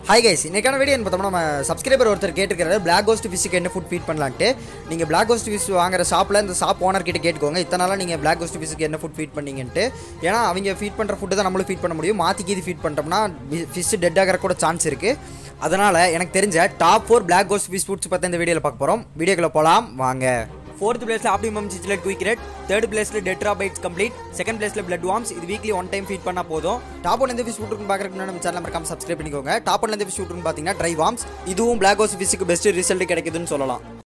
hi guys இன்னைக்கான video என்ன பார்த்தோம்னா நம்ம சப்ஸ்கிரைபர் ஒருத்தர் கேட்டிருக்கிறாரு பிளாக் கோஸ்ட் ஃபிஷ்க்கு என்ன ஃபுட் ஃபீட் பண்ணலான்ட்டு நீங்கள் பிளாக் கோஸ்ட் ஃபிஷ் வாங்குற ஷாப்பில் இந்த ஷாப் ஓனர் கிட்ட கேட்டுக்கோங்க இத்தனை நாளாக நீங்கள் பிளாக் கோஸ்ட் ஃபிஷ்க்கு என்ன ஃபுட் ஃபீட் பண்ணீங்கன்ட்டு ஏன்னா அவங்க ஃபீட் பண்ணுற ஃபுட்டு தான் நம்மளும் ஃபீட் பண்ண முடியும் மாற்றி கீது ஃபீட் பண்ணிட்டோம்னா ஃபிஷ் டெட் ஆகிற கூட சான்ஸ் இருக்குது அதனால் எனக்கு தெரிஞ்ச top four black ghost fish foods பற்றி இந்த வீடியோவில் பார்க்க போகிறோம் வீடியோக்குள்ளே போகலாம் வாங்க ஃபோர்த் பிளேஸில் optimum cichlid quick rate third பிளேஸில் டெட்ரா பைட்ஸ் கம்ப்ளீட் செகண்ட் பிளேஸில் பிளட் வார்ம்ஸ் இது வீக்லி ஒன் டைம் ஃபீட் பண்ணால் போதும் டாப் ஒன் எந்த ஃபிஷ் ஃபுட்னு பார்க்குறதுக்கு முன்னாடி நம்ம சேனல் மறக்காம சப்ஸ்கிரைப் பண்ணிக்கோங்க டாப் ஒன் எந்த ஃபிஷ் ஃபுட்னு பார்த்தீங்கன்னா ட்ரை வார்ம்ஸ் இதுவும் பிளாக் ஹோஸ் ஃபிஷ்க்கு பெஸ்ட் ரிசல்ட் கிடைக்குதுன்னு சொல்லலாம்